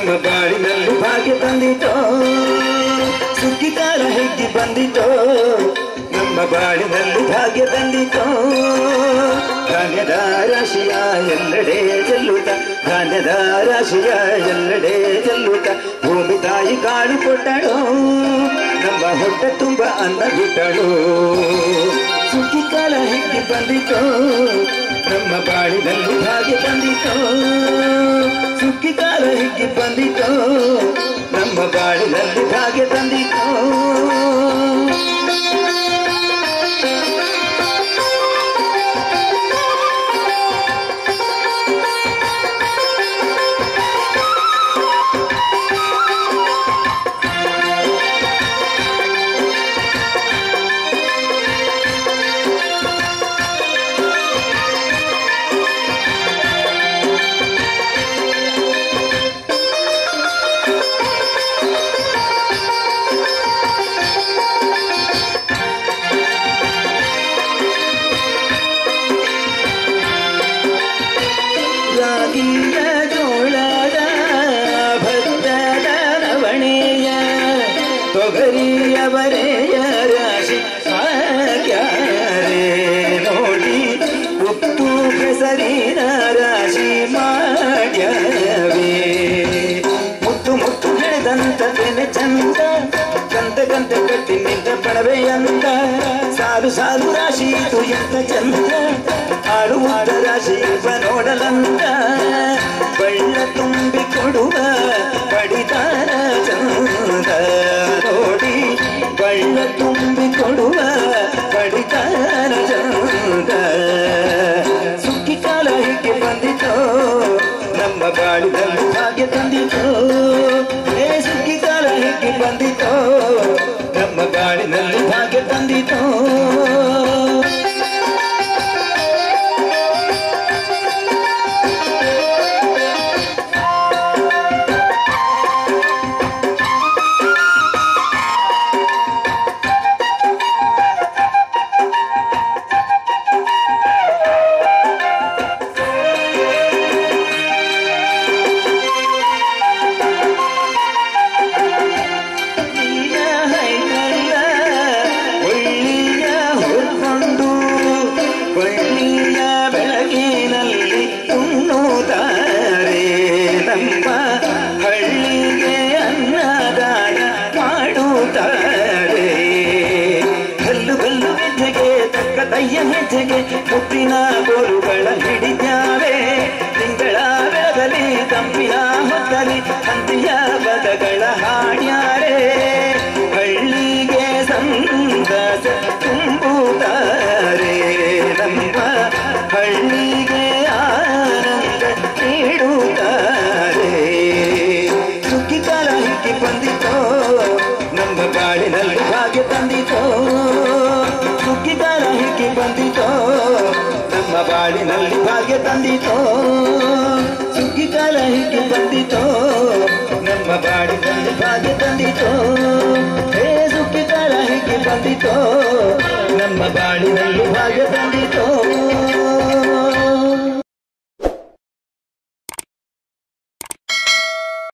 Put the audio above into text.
ನಮ್ಮ ಬಾಳಿನಲ್ಲಿ ಭಾಗ್ಯ ತಂದಿತೋ ಸುಗ್ಗಿ ಕಾಲ ಹೆಗ್ಗಿ ಬಂದಿತೋ ನಮ್ಮ ಬಾಳಿನಲ್ಲಿ ಭಾಗ್ಯ ತಂದಿತೋ ಧಾನ್ಯದ ರಾಶಿಯ ಎಲ್ಲೆಡೆ ಚೆಲ್ಲುತ್ತ ಧಾನ್ಯದ ರಾಶಿಯ ಎಲ್ಲೆಡೆ ಚೆಲ್ಲುತ್ತ ಭೂಮಿ ತಾಯಿ ಕಾಳು ಕೊಟ್ಟಳು ನಮ್ಮ ಹೊಟ್ಟೆ ತುಂಬ ಅನ್ನ ಬಿಟ್ಟಳು ಸುಗ್ಗಿ ಕಾಲ ಹೆಗ್ಗಿ ಬಂದಿತೋ ನಮ್ಮ ಬಾಳಿನಲ್ಲಿ ಭಾಗ್ಯ ತಂದಿತೋ ಸುಗ್ಗಿ ಕಾಲ ಹಿಗ್ಗಿ ಬಂದಿತೋ ನಮ್ಮ ಬಾಳಿನಲ್ಲಿ ಭಾಗ್ಯ ತಂದಿತೋ ರಾಗಿಯ ಜೋಳದ ಭತ್ತದ ನವಣೆಯ ತೊಗರಿಯ ಬರೆಯ ರಾಶಿ ಹಾಕ್ಯಾರೆ ನೋಡಿ ಉಪ್ಪು ಕೆಸರಿನ ರಾಶಿ ಮಾಡ್ಯಾವೆ ಮುತ್ತು ಮುತ್ತು ಬೆಳೆದಂತ ತೆನೆ ಚಂದ ಕಂತೆ ಕಂತೆ ಕಟ್ಟಿ ನಿಂತ ಪಡವೆಯಂತ ಸಾಲು ಸಾಲು ರಾಶಿ ಇದು ಎಂತ ಚಂದ ಆಡುವಾಡ ರಾಶಿ ಇವ ನೋಡಲಂತ ಬಳ್ಳ ತುಂಬಿ ಕೊಡುವ ಪಡಿತಾರ ಚಂದ ನೋಡಿ ಬಳ್ಳ ತುಂಬಿ ಕೊಡುವ ಪಡಿತಾರ ಚಂದ ಸುಗ್ಗಿ ಕಾಲ ಹೀಗೆ ಬಂದಿತೋ ನಮ್ಮ ಬಾಳಿದಲ್ಲಿ ಭಾಗ್ಯ ತಂದಿತೋ ಏ ಸುಗ್ಗಿ ಕಾಲ ಹೀಗೆ ಬಂದಿತೋ ನಮ್ಮ ಬಾಳಿನಲ್ಲಿ ಭಾಗ್ಯ ತಂದಿತೋ ನೀನ ಹೈಕಲ್ಲ ಒಳ್ಳಿಯ ಹೊರ್ಕೊಂಡು ಬಳ್ಳಿಯ ಬೆಳಗಿನಲ್ಲಿ ಉಣ್ಣುತ್ತಾರೆ ನಮ್ಮ ಹಳ್ಳಿಗೆ ಅನ್ನದಾನ ಮಾಡುತ್ತಾರೆ ಕಲ್ಲು ಕಲ್ಲು ಹೆಜ್ಜೆಗೆ ತಕ್ಕ ತಯ್ಯ ಹೆಜ್ಜೆಗೆ ಮುತ್ತಿನ ಗೋರುಗಳ ಹಿಡಿದ್ಯಾವೆ ತಿಂಗಳ ಬೆಳಗಲಿ ತಂಪಿನ ಹೊತ್ತಲಿ ಹಂತಿಯ ಪದಗಳ ಹಾಡ್ಯಾರೆ ಹಳ್ಳಿಗೆ ಸಂದಸ ತುಂಬುತ್ತಾರೆ ನಮ್ಮ ಹಳ್ಳಿಗೆ ಆನಂದ ನೀಡುತ್ತಾರೆ ಸುಗ್ಗಿ ಕಾಲ ಹಿಕ್ಕಿ ಬಂದಿತೋ ನಮ್ಮ ಬಾಳಿನಲ್ಲಿ ಭಾಗ್ಯ ತಂದಿತೋ ಸುಗ್ಗಿ ಕಾಲ ಹಿಕ್ಕಿ ಬಂದಿತೋ ನಮ್ಮ ಬಾಳಿನಲ್ಲಿ ಭಾಗ್ಯ ತಂದಿತೋ ಸುಗ್ಗಿ ಕಾಲ ಹಿಕ್ಕಿ ಬಂದಿತೋ ನಮ್ಮ ಬಾಳಿನಲ್ಲಿ ಭಾಗ್ಯ ತಂದಿತೋ ಹೇ ಸುಗ್ಗಿ ಕಾಲ ಹಿಕ್ಕಿ ಬಂದಿತೋ ನಮ್ಮ ಬಾಳಿನಲ್ಲಿ ಭಾಗ್ಯ ತಂದಿತೋ